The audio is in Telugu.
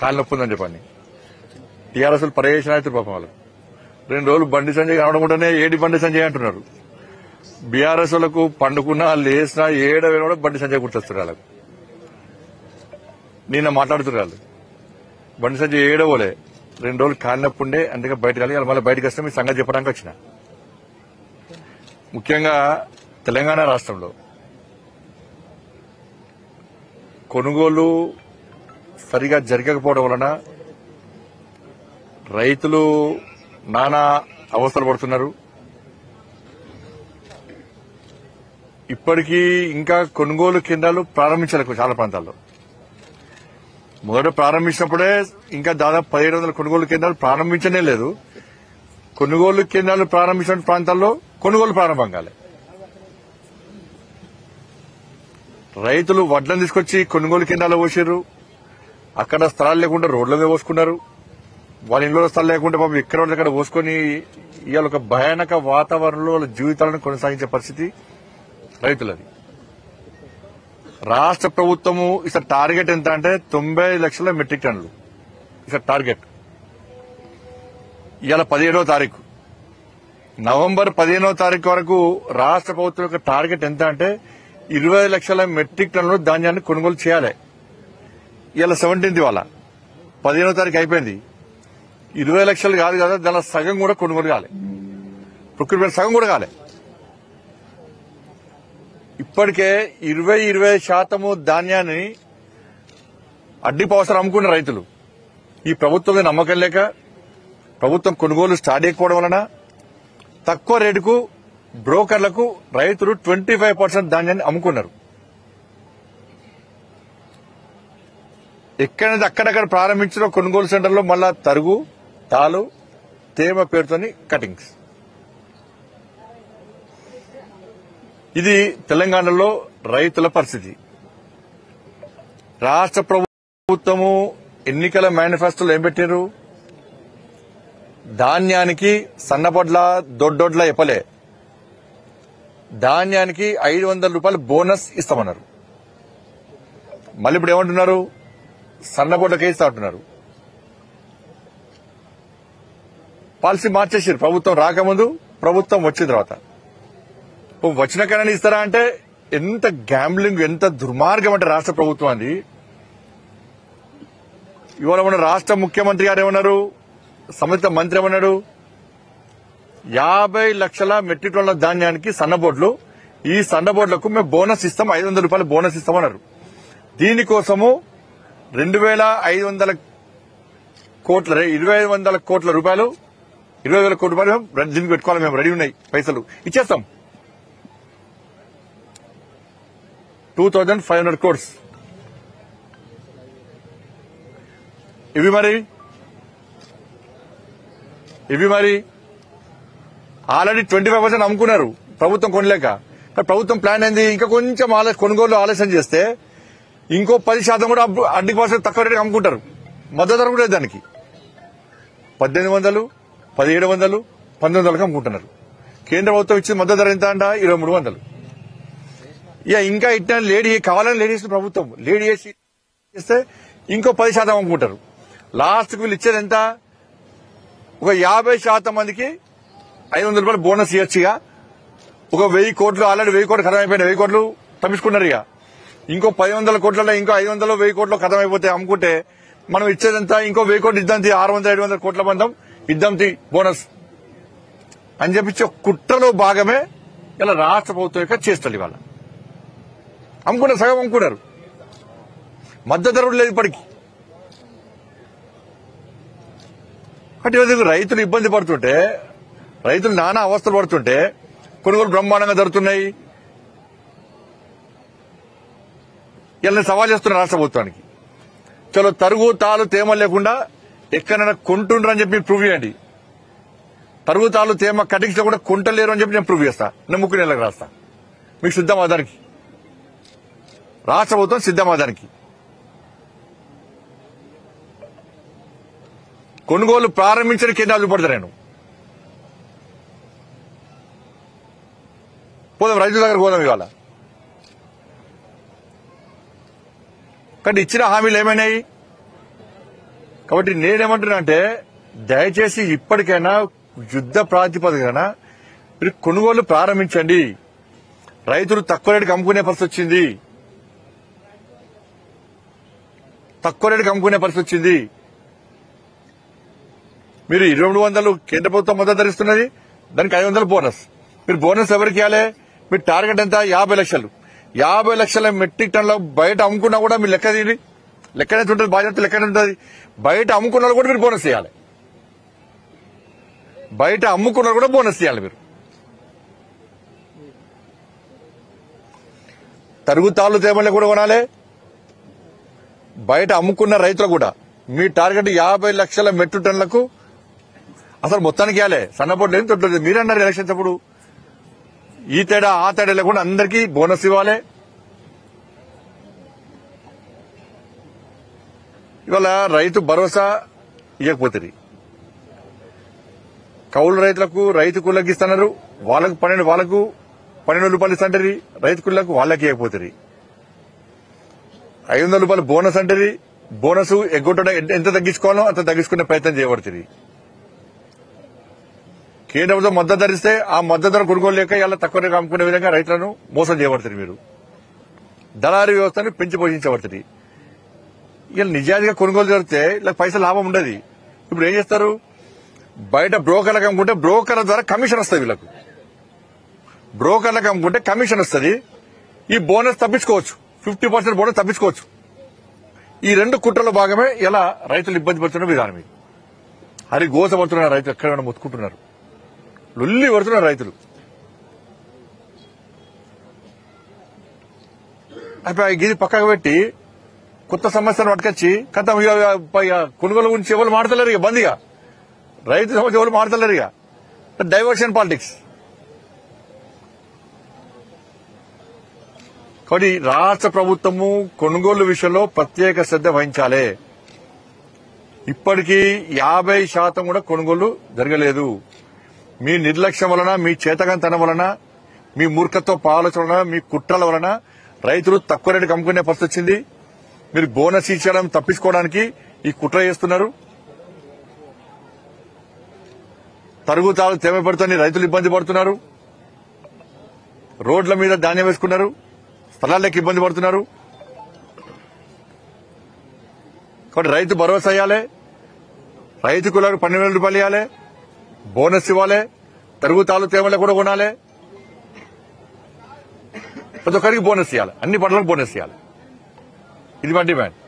కాలు నొప్పి ఉందని చెప్పని టీఆర్ఎస్ పర్యవేక్షణ అవుతారు పాపం వాళ్ళు రెండు రోజులు బండి సంజయ్ కనడం ఉంటేనే ఏడి బండి సంజయ్ అంటున్నారు బీఆర్ఎస్ వాళ్ళకు పండుకున్నా లేసినా ఏడ వేళ కూడా బండి సంజయ్ గుర్తొస్తారు వాళ్ళకు నిన్న మాట్లాడుతున్నారు వాళ్ళు బండి సంజయ్ ఏడవలే రెండు రోజులు కాలినప్పుండే అందుకే బయటకు వెళ్ళి మళ్ళీ బయటకు వస్తే మీ సంగతి చెప్పడానికి వచ్చిన ముఖ్యంగా తెలంగాణ రాష్ట్రంలో కొనుగోలు సరిగా జరగకపోవడం వలన రైతులు నానా అవస్థలు పడుతున్నారు ఇప్పటికీ ఇంకా కొనుగోలు కేంద్రాలు ప్రారంభించలేదు చాలా ప్రాంతాల్లో మొదట ప్రారంభించినప్పుడే ఇంకా దాదాపు పదిహేడు వందల కొనుగోలు కేంద్రాలు ప్రారంభించనే లేదు కొనుగోలు కేంద్రాలు ప్రారంభించిన ప్రాంతాల్లో కొనుగోలు ప్రారంభం కాలే రైతులు వడ్లను తీసుకొచ్చి కొనుగోలు కేంద్రాలు పోసారు అక్కడ స్థలాలు లేకుండా రోడ్ల మీద పోసుకున్నారు వాళ్ళ ఇంట్లో స్థలం లేకుండా పాపం ఎక్కడ వాళ్ళు అక్కడ పోసుకొని ఇవాళ ఒక భయానక వాతావరణంలో వాళ్ళ జీవితాలను కొనసాగించే పరిస్థితి రైతులది రాష్ట్ర ప్రభుత్వము ఇసలు టార్గెట్ ఎంత అంటే తొంభై లక్షల మెట్రిక్ టన్నులు ఇసలు టార్గెట్ ఇవాళ పదిహేడవ తారీఖు నవంబర్ పదిహేనవ తారీఖు వరకు రాష్ట్ర ప్రభుత్వం యొక్క టార్గెట్ ఎంత అంటే ఇరవై లక్షల మెట్రిక్ టన్నులు ధాన్యాన్ని కొనుగోలు చేయాలి ఇవాళ సెవెంటీన్త్ ఇవాళ పదిహేనవ తారీఖు అయిపోయింది ఇరవై లక్షలు కాదు కదా దానిలో సగం కూడా కొనుగోలు కాలే ప్రొక్యూర్మెంట్ సగం కూడా కాలే ఇప్పటికే ఇరవై ఇరవై శాతము ధాన్యాన్ని అడ్డి పవసరం అమ్ముకున్న రైతులు ఈ ప్రభుత్వం మీద నమ్మకం లేక ప్రభుత్వం కొనుగోలు స్టార్ట్ చేయకపోవడం వలన తక్కువ రేటుకు బ్రోకర్లకు రైతులు ట్వంటీ ఫైవ్ పర్సెంట్ ధాన్యాన్ని అమ్ముకున్నారు ఎక్కడైతే అక్కడక్కడ ప్రారంభించిన కొనుగోలు సెంటర్లో మళ్ళా తరుగు తాలు తేమ పేరుతోని కటింగ్స్ ఇది తెలంగాణలో రైతుల పరిస్థితి రాష్ట్ర ప్రభుత్వము ఎన్నికల మేనిఫెస్టోలో ఏం పెట్టారు ధాన్యానికి సన్నబొడ్ల దొడ్డొడ్ల చెప్పలే ధాన్యానికి ఐదు వందల రూపాయలు బోనస్ ఇస్తామన్నారు మళ్ళీ ఇప్పుడు ఏమంటున్నారు సన్నబొడ్లకే ఇస్తా అంటున్నారు పాలసీ మార్చేసారు ప్రభుత్వం రాకముందు ప్రభుత్వం వచ్చిన తర్వాత ఓ వచ్చిన కన్నా ఇస్తారా అంటే ఎంత గ్యాంబ్లింగ్ ఎంత దుర్మార్గం అంటే రాష్ట్ర ప్రభుత్వం అది ఇవాళ మన రాష్ట్ర ముఖ్యమంత్రి గారు ఏమన్నారు సంబంధిత మంత్రి ఏమన్నాడు యాభై లక్షల మెట్రిక్ టన్నుల ధాన్యానికి సన్నబోడ్లు ఈ సన్నబోడ్లకు మేము బోనస్ ఇస్తాం ఐదు వందల రూపాయలు బోనస్ ఇస్తామన్నారు దీనికోసము రెండు వేల ఐదు వందల కోట్ల ఇరవై ఐదు వందల కోట్ల రూపాయలు ఇరవై వేల కోట్ల రూపాయలు మేము దీనికి పెట్టుకోవాలి మేము రెడీ ఉన్నాయి పైసలు ఇచ్చేస్తాం two thousand five hundred course ఇవి మరి ఇవి మరి ఆల్రెడీ ట్వంటీ ఫైవ్ పర్సెంట్ అమ్ముకున్నారు ప్రభుత్వం కొనలేక కానీ ప్రభుత్వం ప్లాన్ ఏంది ఇంకా కొంచెం ఆలస్యం కొనుగోలు ఆలస్యం చేస్తే ఇంకో పది శాతం కూడా అప్పు- అడ్డి పర్సెంట్ తక్కువ రేటుకి అమ్ముకుంటారు మద్దతు ధర కూడా లేదు దానికి పద్దెనిమిది వందలు పదిహేడు వందలు పంతొమ్మిది వందలకు అమ్ముకుంటున్నారు కేంద్ర ప్రభుత్వం ఇచ్చిన మద్దతు ధర ఎంత అంట ఇరవై మూడు వందలు ఇక ఇంకా ఇట్లా లేడీ కావాలని లేడీ చేసిన ప్రభుత్వం లేడీ చేసి ఇస్తే ఇంకో పది శాతం అమ్ముకుంటారు లాస్ట్ వీళ్ళు ఇచ్చేది ఎంత ఒక యాభై శాతం మందికి ఐదు వందల రూపాయలు బోనస్ ఇవ్వచ్చుగా ఒక వెయ్యి కోట్లు ఆల్రెడీ వెయ్యి కోట్లు ఖతం అయిపోయినాయి వెయ్యి కోట్లు తప్పించుకున్నారు ఇక ఇంకో పది వందల కోట్లలో ఇంకో ఐదు వందలు వెయ్యి కోట్లు ఖతం అయిపోతే అమ్ముకుంటే మనం ఇచ్చేదంతా ఇంకో వెయ్యి కోట్లు ఇద్దాం తీ ఆరు వందల ఏడు వందల కోట్ల బంధం ఇద్దాం తీ బోనస్ అని చెప్పించి ఒక కుట్రలో భాగమే ఇలా రాష్ట్ర ప్రభుత్వం యొక్క చేస్తారు ఇవాళ అమ్ముకున్నారు సగం అమ్ముకున్నారు మద్దతు ధర కూడా లేదు ఇప్పటికి అంటే ఈరోజు రైతులు ఇబ్బంది పడుతుంటే రైతులు నానా అవస్థలు పడుతుంటే కొనుగోలు బ్రహ్మాండంగా జరుగుతున్నాయి ఇలా సవాల్ చేస్తున్నారు రాష్ట్ర ప్రభుత్వానికి చలో తరుగు తాలు తేమ లేకుండా ఎక్కడైనా కొంటుండ్రని చెప్పి మీరు ప్రూవ్ చేయండి తరుగు తాలు తేమ కటింగ్స్ కూడా కొంటలేరు అని చెప్పి నేను ప్రూవ్ చేస్తా నేను ముక్కు నెలకు రాస్తా మీకు సిద్ధమా దానికి రాష్ట్ర ప్రభుత్వం సిద్ధమా దానికి కొనుగోలు ప్రారంభించిన కేంద్రాలు చూపడతా నేను పోదాం రైతుల దగ్గర పోదాం ఇవాళ కానీ ఇచ్చిన హామీలు ఏమైనాయి కాబట్టి నేనేమంటున్నా అంటే దయచేసి ఇప్పటికైనా యుద్ధ ప్రాతిపదికన మీరు కొనుగోలు ప్రారంభించండి రైతులు తక్కువ రేటుకి అమ్ముకునే పరిస్థితి వచ్చింది తక్కువ రేటుకి అమ్ముకునే పరిస్థితి వచ్చింది మీరు ఇరవై మూడు వందలు కేంద్ర ప్రభుత్వం మద్దతు ధరిస్తున్నది దానికి ఐదు వందలు బోనస్ మీరు బోనస్ ఎవరికి ఇవ్వాలి మీ టార్గెట్ ఎంత యాభై లక్షలు యాభై లక్షల మెట్రిక్ టన్ల బయట అమ్ముకున్నా కూడా మీరు లెక్క తీయండి లెక్క ఎంత ఉంటుంది బాధ్యత లెక్క ఎంత ఉంటుంది బయట అమ్ముకున్న వాళ్ళు కూడా మీరు బోనస్ ఇవ్వాలి బయట అమ్ముకున్న వాళ్ళు కూడా బోనస్ ఇవ్వాలి మీరు తరుగుతాళ్ళు తేమల్ని కూడా కొనాలి బయట అమ్ముకున్న రైతులు కూడా మీ టార్గెట్ యాభై లక్షల మెట్రిక్ టన్లకు అసలు మొత్తానికి ఇవ్వాలి సన్నపోట్లు ఏం తొట్టలేదు మీరన్నారు ఎలక్షన్స్ అప్పుడు ఈ తేడా ఆ తేడా లేకుండా అందరికీ బోనస్ ఇవ్వాలి ఇవాళ రైతు భరోసా ఇవ్వకపోతుంది కౌలు రైతులకు రైతు కూలకి ఇస్తున్నారు వాళ్ళకు పన్నెండు వాళ్ళకు పన్నెండు రూపాయలు ఇస్తుంటారు రైతు కూలకు వాళ్ళకి ఇవ్వకపోతుంది ఐదు వందల రూపాయలు బోనస్ అంటది బోనస్ ఎగ్గొట్టడం ఎంత- ఎంత తగ్గించుకోవాలో అంత తగ్గించుకునే ప్రయత్నం చేయబడుతుంది కేంద్ర ప్రభుత్వం మద్దతు ధరిస్తే ఆ మద్దతు ధర కొనుగోలు లేక ఇలా తక్కువ రేటుకి అమ్ముకునే విధంగా రైతులను మోసం చేయబడుతుంది మీరు దళారీ వ్యవస్థను పెంచి పోషించబడుతుంది ఇలా నిజాయితీగా కొనుగోలు జరిగితే ఇలా పైసలు లాభం ఉండదు ఇప్పుడు ఏం చేస్తారు బయట బ్రోకర్లకు అమ్ముకుంటే బ్రోకర్ల ద్వారా కమిషన్ వస్తుంది వీళ్ళకు బ్రోకర్లకు అమ్ముకుంటే కమిషన్ వస్తుంది ఈ బోనస్ తప్పించుకోవచ్చు ఫిఫ్టీ పర్సెంట్ బోనస్ తప్పించుకోవచ్చు ఈ రెండు కుట్రలో భాగమే ఇలా రైతులు ఇబ్బంది పడుతున్న విధానం ఇది హరి గోస పడుతున్నారు రైతులు ఎక్కడ మొత్తుకుంటున్నారు లొల్లి పడుతున్నారు రైతులు అయిపోయి గిది పక్కకు పెట్టి కొత్త సమస్యను పట్టుకొచ్చి కథ కొనుగోలు గురించి ఎవరు మాడతలేరు ఇక బందిగా రైతు సమస్య ఎవరు మాడతలేరు ఇక డైవర్షన్ పాలిటిక్స్ కాబట్టి రాష్ట్ర ప్రభుత్వము కొనుగోలు విషయంలో ప్రత్యేక శ్రద్ధ వహించాలి ఇప్పటికీ యాభై శాతం కూడా కొనుగోలు జరగలేదు మీ నిర్లక్ష్యం వలన మీ చేతకంతనం వలన మీ మూర్ఖత్వ ఆలోచన వలన మీ కుట్రల వలన రైతులు తక్కువ రేటుకి అమ్ముకునే పరిస్థితి వచ్చింది మీరు బోనస్ ఇచ్చడం తప్పించుకోవడానికి ఈ కుట్ర చేస్తున్నారు తరుగుతాలు తేమ పడుతుంది రైతులు ఇబ్బంది పడుతున్నారు రోడ్ల మీద ధాన్యం వేసుకున్నారు స్థలాలకు ఇబ్బంది పడుతున్నారు కాబట్టి రైతు భరోసా ఇవ్వాలి రైతు కులకు పన్నెండు వేల రూపాయలు ఇవ్వాలి బోనస్ ఇవ్వాలి తరుగుతాలు తేమలు కూడా కొనాలి ప్రతి ఒక్కరికి బోనస్ ఇవ్వాలి అన్ని పంటలకు బోనస్ ఇవ్వాలి ఇది మా డిమాండ్